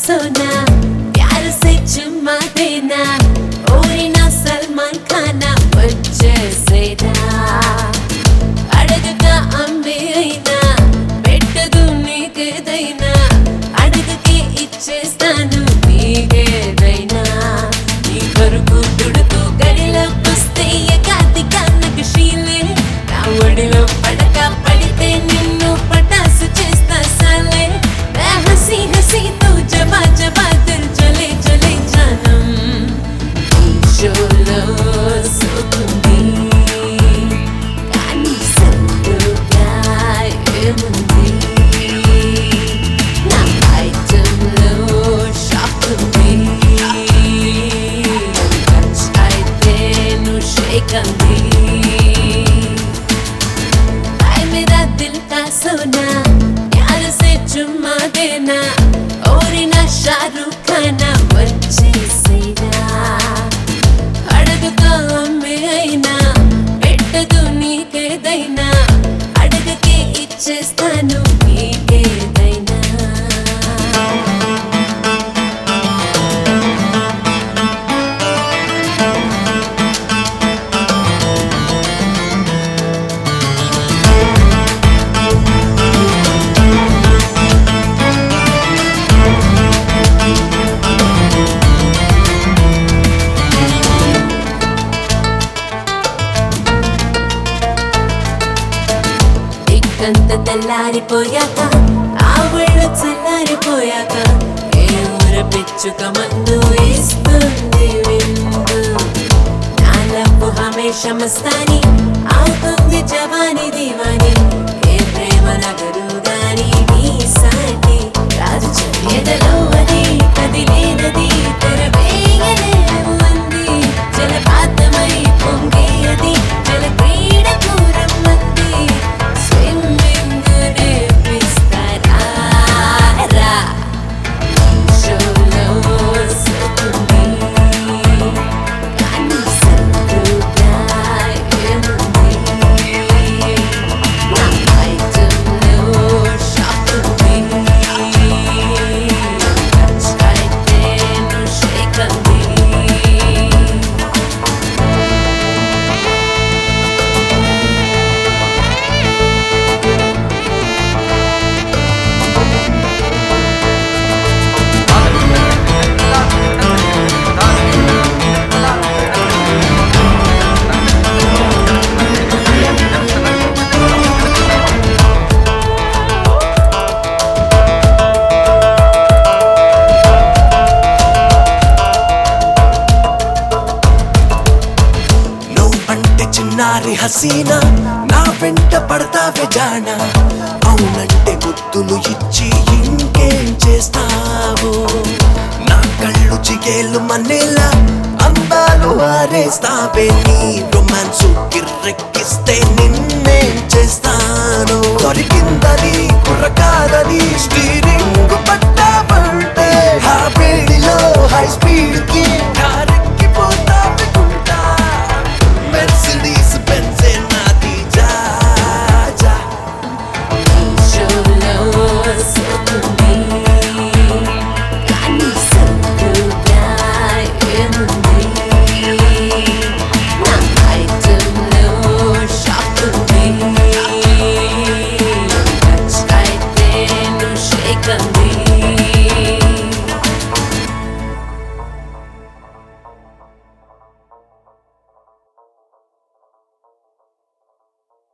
सोना प्यार से चुम्मा देना ఓరినా సల్మాన్ ఖానా వచ్చేసేదా అడగక అమ్మే అయినా పెట్టదు నీకేదైనా అడగకే ఇచ్చేస్తాను నీకేదైనా నీ కొరకు దుడుతూ గడిలో పుస్తే ఎగాది కన్నకు షీలే నా ఒడిలో పడక పడితే నిన్ను పటాసు చేస్తా సాలే मैं हंसी हंसी तू जबा जबा दिल जले जले जानम షోలో సోకుంది కానీ సత్తుగా ఏముంది నా ఐటెంలో షాక్ ఉంది టచ్ అయితే నువ్వు షేక్ అంది हाय मेरा दिल का सोना प्यार से चुम्मा देना और ना शाहरुख खाना వచ్చేసేనా అడుగుతా అమ్మే అయినా పెట్టదు నీకేదైనా అడగకే ఇచ్చేస్తాను నీకేదైనా దిక్కంత తెల్లారిపోయాక ఆ ఒళ్ళు చల్లారిపోయాక ఏ ఊర పిచ్చుక మందు ఇస్తుంది విందు నాలపు హమేష మస్తాని అవుతుంది జవాని దివాని ఏ ప్రేమ నగరు గాని నీ సాటి రాజు చెయ్యదలో అది కదిలేనది తెరవేయలేవు అంది జలపాతమై పొంగేయది జల క్రీడకు రమ్మంది స్విమ్మింగ్ నేర్పిస్తారా రా షోలో సోకుంది కానీ సత్తుగా ఏముంది నా ఐటెంలో షాక్ ఉంది టచ్ అయితే నువ్వు షేక్ అంది నువ్వు అంటే చిన్నారి హసీనా నా వెంట పడతావే జానా అవునంటే గుర్తులు ఇచ్చి ఇంకేం చేస్తావు నా కళ్ళు చిగేలు మనేలా అందాలు ఆరేస్తావే నీ రొమాన్స్ కిర్రెక్కిస్తే నిన్నేం చేస్తాను దొరికిందని కుర్రకాదని స్టీరింగ్ పట్టావంటే ఆ వేడిలో హై స్పీడ్ కి కారే